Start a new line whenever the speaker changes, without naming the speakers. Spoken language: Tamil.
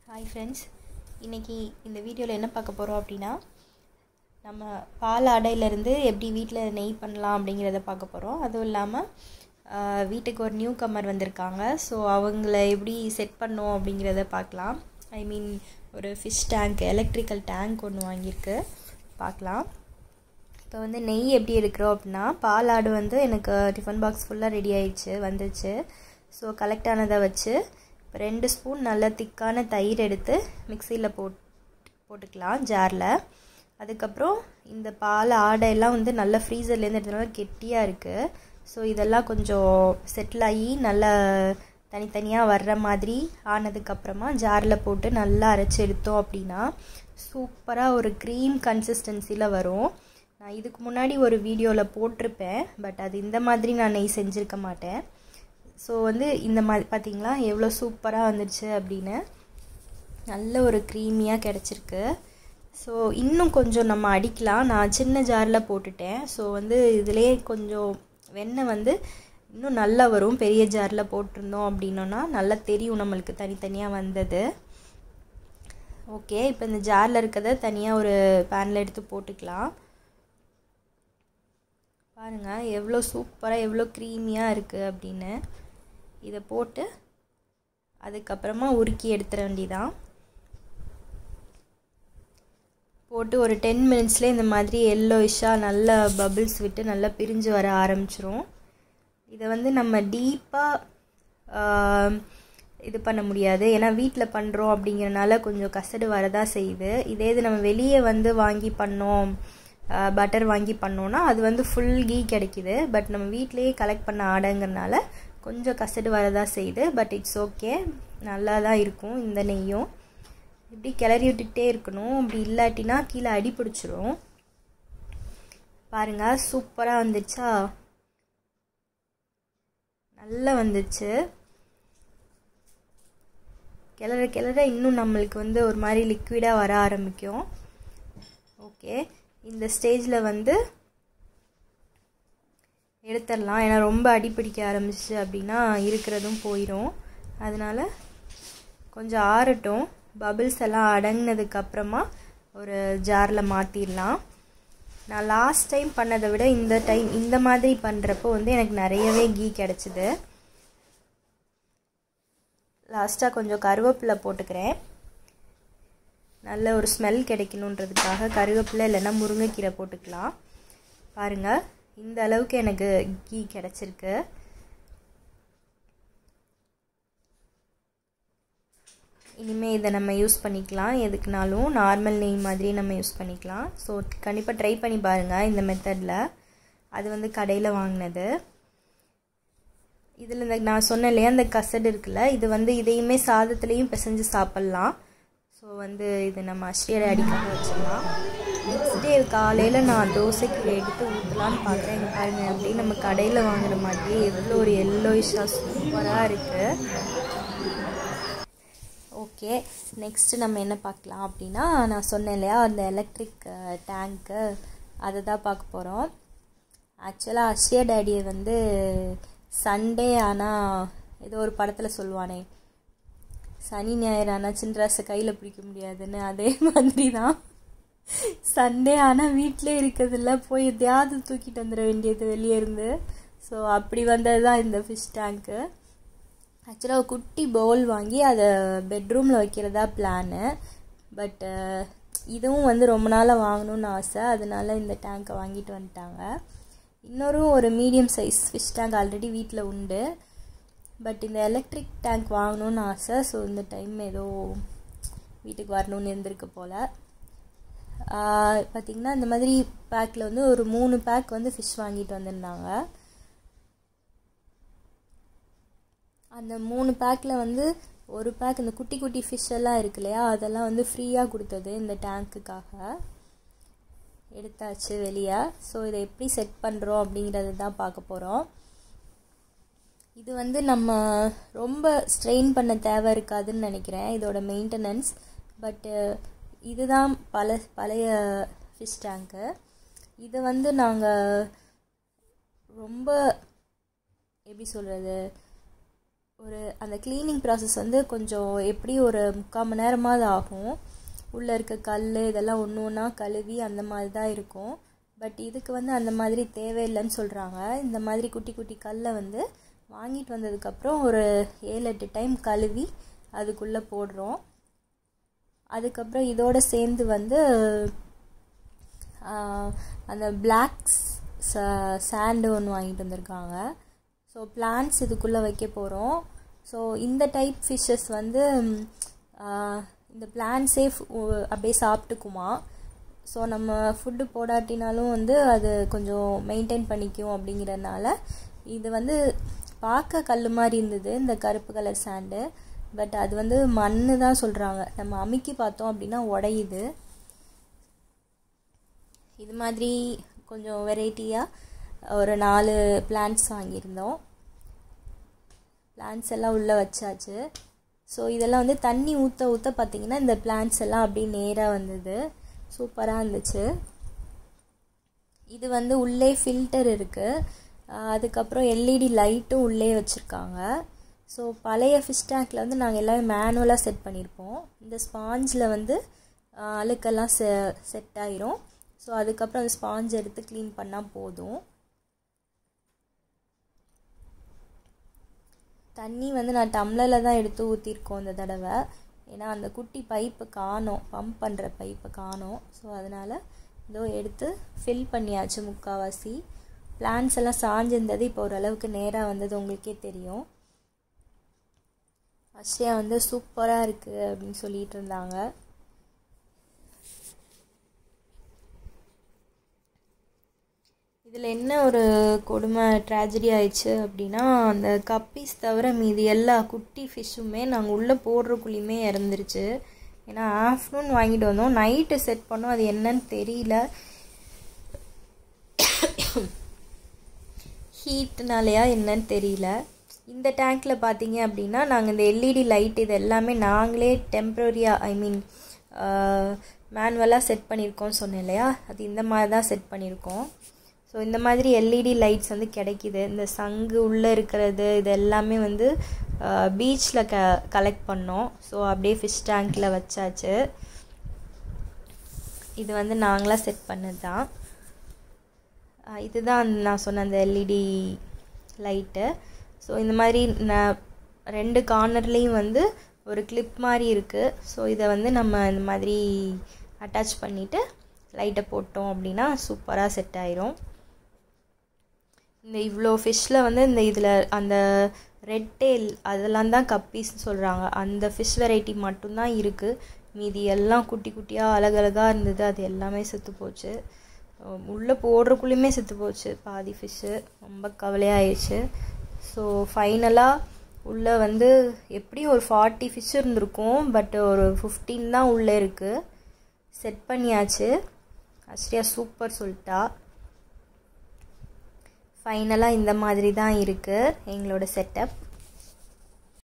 ஹாய் ஃப்ரெண்ட்ஸ் இன்றைக்கி இந்த வீடியோவில் என்ன பார்க்க போகிறோம் அப்படின்னா நம்ம பால் ஆடையிலேருந்து எப்படி வீட்டில் நெய் பண்ணலாம் அப்படிங்கிறத பார்க்க போகிறோம் அதுவும் இல்லாமல் ஆஹ், வீட்டுக்கு ஒரு நியூ கம்மர் வந்திருக்காங்க ஸோ அவங்கள எப்படி செட் பண்ணோம் அப்படிங்கிறத பார்க்கலாம் ஐ மீன் ஒரு ஃபிஷ் டேங்க் எலக்ட்ரிக்கல் டேங்க் ஒன்று வாங்கியிருக்கு பார்க்கலாம் இப்போ வந்து நெய் எப்படி எடுக்கிறோம் அப்படின்னா பால் ஆடு வந்து எனக்கு டிஃபன் பாக்ஸ் ஃபுல்லாக ரெடி ஆயிடுச்சு வந்துச்சு ஸோ கலெக்ட் ஆனதை வச்சு இப்போ ரெண்டு ஸ்பூன் நல்ல திக்கான தயிர் எடுத்து மிக்சியில் போட் போட்டுக்கலாம் ஜாரில் அதுக்கப்புறம் இந்த பால் ஆடையெல்லாம் வந்து நல்ல ஃப்ரீசர்லேருந்து எடுத்தனால கெட்டியாக இருக்குது ஸோ இதெல்லாம் கொஞ்சம் செட்டில் ஆகி நல்லா தனித்தனியாக வர்ற மாதிரி ஆனதுக்கப்புறமா ஜாரில் போட்டு நல்லா அரைச்சி எடுத்தோம் அப்படின்னா சூப்பராக ஒரு க்ரீம் கன்சிஸ்டன்சியில் வரும் நான் இதுக்கு முன்னாடி ஒரு வீடியோவில் போட்டிருப்பேன் பட் அது இந்த மாதிரி நான் நெய் செஞ்சுருக்க மாட்டேன் ஸோ வந்து இந்த மாதிரி பார்த்தீங்களா எவ்வளோ சூப்பராக வந்துடுச்சு அப்படின்னு நல்ல ஒரு க்ரீமியாக கிடச்சிருக்கு ஸோ இன்னும் கொஞ்சம் நம்ம அடிக்கலாம் நான் சின்ன ஜாரில் போட்டுட்டேன் ஸோ வந்து இதிலே கொஞ்சம் வெண்ணெய் வந்து இன்னும் நல்லா வரும் பெரிய ஜாரில் போட்டிருந்தோம் அப்படின்னோன்னா நல்லா தெரியும் நம்மளுக்கு தனித்தனியாக வந்தது ஓகே இப்போ இந்த ஜாரில் இருக்கிறத தனியாக ஒரு பேனில் எடுத்து போட்டுக்கலாம் பாருங்கள் எவ்வளோ சூப்பராக எவ்வளோ க்ரீமியாக இருக்குது அப்படின்னு இதை போட்டு அதுக்கப்புறமா உருக்கி எடுத்துட வேண்டியதான் போட்டு ஒரு டென் மினிட்ஸ்லேயே இந்த மாதிரி எல்லோயிஷாக நல்லா பபிள்ஸ் விட்டு நல்லா பிரிஞ்சு வர ஆரம்பிச்சிரும் இதை வந்து நம்ம டீப்பாக இது பண்ண முடியாது ஏன்னா வீட்டில் பண்ணுறோம் அப்படிங்கிறனால கொஞ்சம் கசடு வரதான் செய்யுது இதே இது நம்ம வெளியே வந்து வாங்கி பண்ணோம் பட்டர் வாங்கி பண்ணோன்னா அது வந்து ஃபுல் கீ கிடைக்கிது பட் நம்ம வீட்டிலேயே கலெக்ட் பண்ண ஆடைங்கிறனால கொஞ்சம் கசடு வரதான் செய்யுது பட் இட்ஸ் ஓகே நல்லா தான் இருக்கும் இந்த நெய்யும் இப்படி கிளறி விட்டுக்கிட்டே இருக்கணும் அப்படி இல்லாட்டினா கீழே அடி பிடிச்சிரும் பாருங்க சூப்பராக வந்துச்சா நல்லா வந்துச்சு கிளற கிளற இன்னும் நம்மளுக்கு வந்து ஒரு மாதிரி லிக்விடாக வர ஆரம்பிக்கும் ஓகே இந்த ஸ்டேஜில் வந்து எடுத்துடலாம் ஏன்னா ரொம்ப அடிப்பிடிக்க ஆரம்பிச்சு அப்படின்னா இருக்கிறதும் போயிடும் அதனால் கொஞ்சம் ஆறட்டும் பபிள்ஸ் எல்லாம் அடங்கினதுக்கப்புறமா ஒரு ஜாரில் மாற்றிடலாம் நான் லாஸ்ட் டைம் பண்ணதை விட இந்த டைம் இந்த மாதிரி பண்ணுறப்போ வந்து எனக்கு நிறையவே கீ கிடச்சிது லாஸ்ட்டாக கொஞ்சம் கருவேப்பிலை போட்டுக்கிறேன் நல்ல ஒரு ஸ்மெல் கிடைக்கணுன்றதுக்காக கருவேப்பிலை இல்லைன்னா முருங்கைக்கீரை போட்டுக்கலாம் பாருங்கள் இந்த அளவுக்கு எனக்கு கீ கிடச்சிருக்கு இனிமேல் இதை நம்ம யூஸ் பண்ணிக்கலாம் எதுக்குனாலும் நார்மல் நெய் மாதிரி நம்ம யூஸ் பண்ணிக்கலாம் ஸோ கண்டிப்பாக ட்ரை பண்ணி பாருங்கள் இந்த மெத்தடில் அது வந்து கடையில் வாங்கினது இதில் இந்த நான் சொன்னேன் இல்லையா அந்த கசடு இருக்குல்ல இது வந்து இதையுமே சாதத்துலேயும் பிசைஞ்சு சாப்பிட்லாம் ஸோ வந்து இது நம்ம அஸ்டியரை அடிக்காம வச்சிடலாம் நெக்ஸ்ட் டே காலையில் நான் தோசைக்கு எடுத்து ஊற்றலான்னு பார்க்குறேன் இங்கே பாருங்கள் அப்படியே நம்ம கடையில் வாங்குற மாதிரியே எவ்வளோ ஒரு எல்லோயிஷாக சூப்பராக இருக்குது ஓகே நெக்ஸ்ட்டு நம்ம என்ன பார்க்கலாம் அப்படின்னா நான் சொன்னேன் இல்லையா அந்த எலக்ட்ரிக் டேங்க்கு அதை தான் பார்க்க போகிறோம் ஆக்சுவலாக அஷியா டேடியை வந்து சண்டே ஆனால் ஏதோ ஒரு படத்தில் சொல்லுவானே சனி ஞாயிறு ஆனால் சின்ராசை கையில் பிடிக்க முடியாதுன்னு அதே மாதிரி தான் சண்டே ஆனால் வீட்டிலே இருக்கிறதில்ல போய் எதையாவது தூக்கிட்டு வந்துட வேண்டியது வெளியே இருந்து ஸோ அப்படி வந்தது தான் இந்த ஃபிஷ் டேங்க்கு ஆக்சுவலாக ஒரு குட்டி பவுல் வாங்கி அதை பெட்ரூமில் வைக்கிறதா பிளானு பட்டு இதுவும் வந்து ரொம்ப நாளாக வாங்கணும்னு ஆசை அதனால இந்த டேங்க்கை வாங்கிட்டு வந்துட்டாங்க இன்னொரு ஒரு medium size fish tank already வீட்டில் உண்டு பட் இந்த எலக்ட்ரிக் டேங்க் வாங்கணும்னு ஆசை ஸோ இந்த டைம் ஏதோ வீட்டுக்கு வரணும்னு இருந்திருக்கு போல் பார்த்திங்கன்னா இந்த மாதிரி பேக்கில் வந்து ஒரு மூணு பேக் வந்து ஃபிஷ் வாங்கிட்டு வந்திருந்தாங்க அந்த மூணு பேக்கில் வந்து ஒரு பேக் இந்த குட்டி குட்டி ஃபிஷ் எல்லாம் இருக்கு இல்லையா அதெல்லாம் வந்து ஃப்ரீயாக கொடுத்தது இந்த டேங்க்குக்காக எடுத்தாச்சு வெளியே ஸோ இதை எப்படி செட் பண்ணுறோம் அப்படிங்கிறது தான் பார்க்க போகிறோம் இது வந்து நம்ம ரொம்ப ஸ்ட்ரெயின் பண்ண தேவை இருக்காதுன்னு நினைக்கிறேன் இதோட மெயின்டெனன்ஸ் பட்டு இதுதான் பல பழைய ஃபிஷ் டேங்க்கு இதை வந்து நாங்கள் ரொம்ப எப்படி சொல்கிறது ஒரு அந்த க்ளீனிங் ப்ராசஸ் வந்து கொஞ்சம் எப்படி ஒரு முக்கால் மணி நேரமாவது ஆகும் உள்ளே இருக்க கல் இதெல்லாம் ஒன்று ஒன்றா கழுவி அந்த மாதிரி தான் இருக்கும் பட் இதுக்கு வந்து அந்த மாதிரி தேவையில்லைன்னு சொல்கிறாங்க இந்த மாதிரி குட்டி குட்டி கல்லை வந்து வாங்கிட்டு வந்ததுக்கப்புறம் ஒரு ஏழு எட்டு டைம் கழுவி அதுக்குள்ளே போடுறோம் அதுக்கப்புறம் இதோடு சேர்ந்து வந்து அந்த பிளாக் சாண்டு ஒன்று வாங்கிட்டு வந்திருக்காங்க ஸோ பிளான்ட்ஸ் இதுக்குள்ளே வைக்க போகிறோம் ஸோ இந்த டைப் ஃபிஷ்ஷஸ் வந்து இந்த பிளான்ட்ஸே அப்படியே சாப்பிட்டுக்குமா ஸோ நம்ம ஃபுட்டு போடாட்டினாலும் வந்து அது கொஞ்சம் மெயின்டைன் பண்ணிக்கும் அப்படிங்கிறதுனால இது வந்து பார்க்க கல் மாதிரி இருந்தது இந்த கருப்பு கலர் சாண்டு பட் அது வந்து மண் தான் சொல்கிறாங்க நம்ம அமுக்கி பார்த்தோம் அப்படின்னா உடையுது இது மாதிரி கொஞ்சம் வெரைட்டியாக ஒரு நாலு பிளான்ட்ஸ் வாங்கியிருந்தோம் பிளான்ட்ஸ் எல்லாம் உள்ளே வச்சாச்சு ஸோ இதெல்லாம் வந்து தண்ணி ஊற்ற ஊற்ற பார்த்திங்கன்னா இந்த பிளான்ட்ஸ் எல்லாம் அப்படியே நேராக வந்தது சூப்பராக இருந்துச்சு இது வந்து உள்ளே ஃபில்டர் இருக்குது அதுக்கப்புறம் எல்இடி லைட்டும் உள்ளே வச்சுருக்காங்க ஸோ பழைய ஃபிஷ் டேங்கில் வந்து நாங்கள் எல்லோரும் மேனுவலாக செட் பண்ணியிருப்போம் இந்த ஸ்பாஞ்சில் வந்து அழுக்கெல்லாம் செ செட் ஆயிரும் ஸோ அதுக்கப்புறம் அந்த ஸ்பாஞ்ச் எடுத்து க்ளீன் பண்ணால் போதும் தண்ணி வந்து நான் டம்ளரில் தான் எடுத்து ஊற்றிருக்கோம் இந்த தடவை ஏன்னா அந்த குட்டி பைப்பு காணோம் பம்ப் பண்ணுற பைப்பை காணோம் ஸோ அதனால் இதோ எடுத்து ஃபில் பண்ணியாச்சு முக்கால்வாசி பிளான்ஸ் எல்லாம் சாஞ்சிருந்தது இப்போ ஓரளவுக்கு நேராக வந்தது உங்களுக்கே தெரியும் அஸ்ரியா வந்து சூப்பராக இருக்குது அப்படின்னு சொல்லிட்டு இருந்தாங்க இதில் என்ன ஒரு கொடுமை ட்ராஜடி ஆயிடுச்சு அப்படின்னா அந்த கப்பீஸ் தவிர மீதி எல்லா குட்டி ஃபிஷ்ஷுமே நாங்கள் உள்ளே போடுறக்குள்ளேயுமே இறந்துருச்சு ஏன்னா ஆஃப்டர்நூன் வாங்கிட்டு வந்தோம் நைட்டு செட் பண்ணோம் அது என்னன்னு தெரியல ஹீட்னாலையா என்னன்னு தெரியல இந்த டேங்க்கில் பார்த்தீங்க அப்படின்னா நாங்கள் இந்த எல்இடி லைட் இது எல்லாமே நாங்களே டெம்ப்ரரியாக ஐ மீன் மேனுவலாக செட் பண்ணியிருக்கோம்னு சொன்னேன் இல்லையா அது இந்த மாதிரி தான் செட் பண்ணியிருக்கோம் ஸோ இந்த மாதிரி எல்இடி லைட்ஸ் வந்து கிடைக்கிது இந்த சங்கு உள்ளே இருக்கிறது இது எல்லாமே வந்து பீச்சில் க கலெக்ட் பண்ணோம் ஸோ அப்படியே ஃபிஷ் டேங்க்கில் வச்சாச்சு இது வந்து நாங்களாக செட் பண்ணது தான் இதுதான் நான் சொன்ன அந்த எல்இடி லைட்டு ஸோ இந்த மாதிரி நான் ரெண்டு கார்னர்லேயும் வந்து ஒரு கிளிப் மாதிரி இருக்குது ஸோ இதை வந்து நம்ம இந்த மாதிரி அட்டாச் பண்ணிவிட்டு லைட்டை போட்டோம் அப்படின்னா சூப்பராக செட் ஆயிரும் இந்த இவ்வளோ ஃபிஷ்ஷில் வந்து இந்த இதில் அந்த ரெட் டேல் அதெல்லாம் தான் கப்பீஸ்னு சொல்கிறாங்க அந்த ஃபிஷ் வெரைட்டி மட்டும்தான் இருக்குது மீதி எல்லாம் குட்டி குட்டியாக அழகழகாக இருந்தது அது எல்லாமே செத்து போச்சு உள்ளே போடுறக்குள்ளேயுமே செத்து போச்சு பாதி ஃபிஷ்ஷு ரொம்ப கவலையாயிடுச்சு ஸோ ஃபைனலாக உள்ளே வந்து எப்படியும் ஒரு ஃபார்ட்டி ஃபிஷ் இருந்திருக்கும் பட் ஒரு ஃபிஃப்டீன் தான் உள்ளே இருக்குது செட் பண்ணியாச்சு அஸ்ரியா சூப்பர் சொல்லிட்டா ஃபைனலாக இந்த மாதிரி தான் இருக்குது எங்களோட செட்டப்